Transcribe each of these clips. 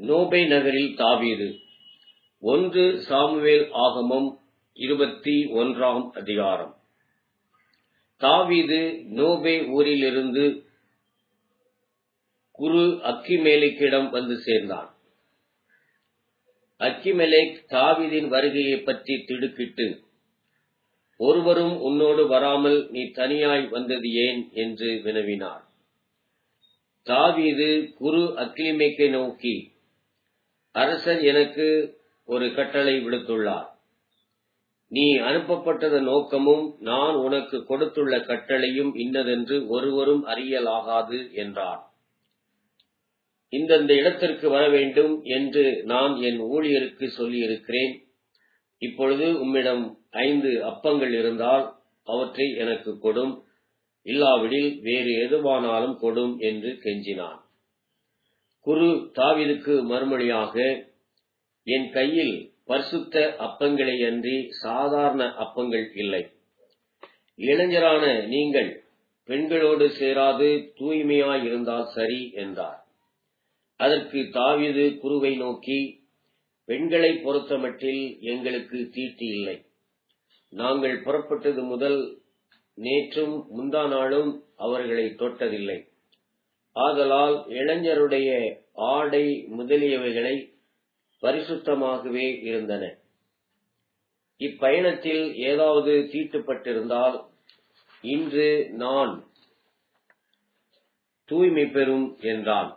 நோபை நகரில் தாவீது ஒன்று சாமுவேல் ஆகமம் இருபத்தி ஒன்றாம் அதிகாரம் தாவீது நோபே ஊரிலிருந்து குரு அக்கிமேலிக்கிடம் வந்து சேர்ந்தான் அக்கிமெலேக் தாவீதின் வருகையைப் பற்றி திடுக்கிட்டு ஒருவரும் உன்னோடு வராமல் நீ தனியாய் வந்தது ஏன் என்று வினவினார் தாவீது குரு அக்கிலிமேக்கை நோக்கி அரசர் எனக்கு ஒரு கட்டளை விடுத்துள்ளார் நீ அனுப்பப்பட்டதன் நோக்கமும் நான் உனக்கு கொடுத்துள்ள கட்டளையும் இன்னதென்று ஒருவரும் அறியலாகாது என்றார் இந்தந்த இடத்திற்கு வர வேண்டும் என்று நான் என் ஊழியருக்கு சொல்லியிருக்கிறேன் இப்பொழுது உம்மிடம் ஐந்து அப்பங்கள் இருந்தால் அவற்றை எனக்கு கொடும் இல்லாவிடில் வேறு எதுவானாலும் கொடும் என்று கெஞ்சினான் குரு தாவிதுக்கு மறுமொழியாக என் கையில் பரிசுத்த அப்பங்களை அன்றி சாதாரண அப்பங்கள் இல்லை இளைஞரான நீங்கள் பெண்களோடு சேராது தூய்மையாயிருந்தால் சரி என்றார் அதற்கு தாவிது குருவை நோக்கி பெண்களை பொறுத்தமட்டில் எங்களுக்கு தீட்டு இல்லை நாங்கள் புறப்பட்டது முதல் நேற்றும் முந்தா நாளும் அவர்களை தொட்டதில்லை ஆதலால் இளைஞருடைய ஆடை முதலியவைகளை பரிசுத்தமாகவே இருந்தன இப்பயணத்தில் ஏதாவது தீட்டுப்பட்டிருந்தால் இன்று நான் தூய்மை பெறும் என்றான்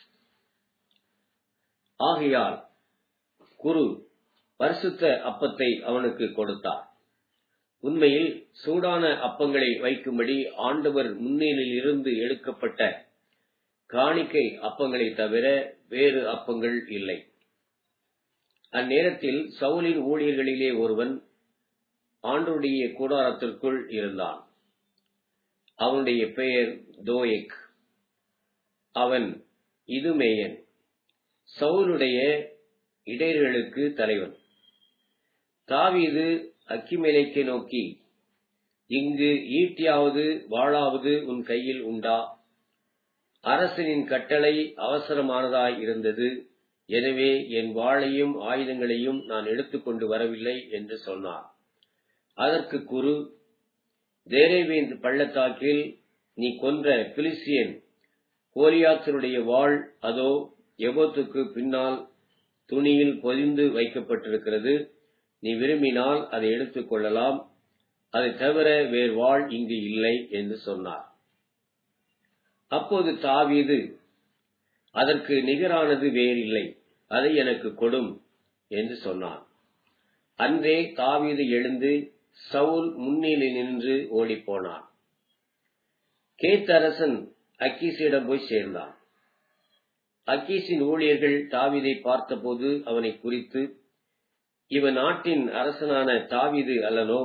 ஆகையால் குரு பரிசுத்த அப்பத்தை அவனுக்கு கொடுத்தார் உண்மையில் சூடான அப்பங்களை வைக்கும்படி ஆண்டவர் முன்னிலையில் இருந்து எடுக்கப்பட்ட காணிக்கை அப்பங்களை தவிர வேறு அப்பங்கள் இல்லை அந்நேரத்தில் சவுலின் ஊழியர்களிலே ஒருவன் ஆண்டுடைய கூடாரத்திற்குள் இருந்தான் அவனுடைய பெயர் தோயக் அவன் இதுமேயன் சவுலுடைய இடையர்களுக்கு தலைவன் தாவீது அக்கிமேலைக்கை நோக்கி இங்கு ஈட்டியாவது வாழாவது உன் கையில் உண்டா அரசனின் கட்டளை அவசரமானதாய் இருந்தது எனவே என் வாளையும் ஆயுதங்களையும் நான் எடுத்துக்கொண்டு வரவில்லை என்று சொன்னார் அதற்கு குரு தேரேவேந்த் பள்ளத்தாக்கில் நீ கொன்ற பிலிசியன் கோலியாத்தனுடைய வாழ் அதோ எபோத்துக்கு பின்னால் துணியில் பொதிந்து வைக்கப்பட்டிருக்கிறது நீ விரும்பினால் அதை எடுத்துக் கொள்ளலாம் அதை தவிர வேறு வாழ் இங்கு இல்லை என்று சொன்னார் அப்போது தாவீது அதற்கு நிகரானது வேறில்லை அதை எனக்கு கொடும் என்று சொன்னான் அன்றே தாவீது எழுந்து சவுல் முன்னிலை நின்று ஓடிப்போனான் கேத்தரசன் அக்கீசியிடம் போய் சேர்ந்தான் அக்கீசின் ஊழியர்கள் தாவிதை பார்த்தபோது அவனை குறித்து இவன் நாட்டின் அரசனான தாவிது அல்லனோ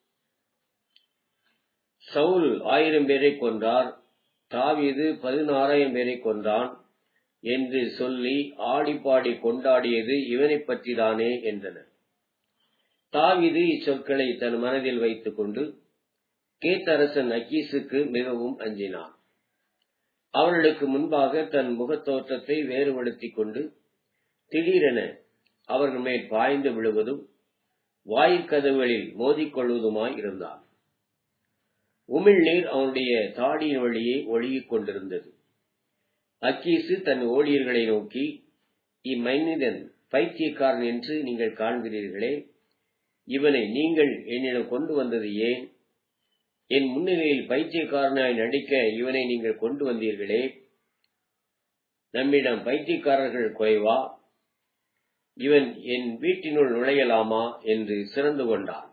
சவுல் ஆயிரம் பேரை கொன்றார் தாவீது பதினாறாயிரம் பேரை கொன்றான் என்று சொல்லி ஆடிப்பாடி கொண்டாடியது இவனை பற்றிதானே என்றனர் தாவீது இச்சொற்களை தன் மனதில் வைத்துக் கொண்டு கேத்தரசன் அக்கீசுக்கு மிகவும் அஞ்சினான் அவர்களுக்கு முன்பாக தன் முகத்தோற்றத்தை வேறுபடுத்திக் கொண்டு திடீரென அவர்கள் மேல் பாய்ந்து விழுவதும் வாயிற்கதவுகளில் மோதிக்கொள்வதுமாய் இருந்தான் உமிழ்நீர் அவனுடைய தாடியின் வழியே ஒழுகிக் கொண்டிருந்தது அக்கீசு தன் ஊழியர்களை நோக்கி இம்மனிதன் பைத்தியக்காரன் என்று நீங்கள் காண்கிறீர்களே இவனை நீங்கள் என்னிடம் கொண்டு வந்தது ஏன் என் முன்னிலையில் பைத்தியக்காரனாய் நடிக்க இவனை நீங்கள் கொண்டு வந்தீர்களே நம்மிடம் பைத்தியக்காரர்கள் குறைவா இவன் என் வீட்டினுள் நுழையலாமா என்று சிறந்து கொண்டான்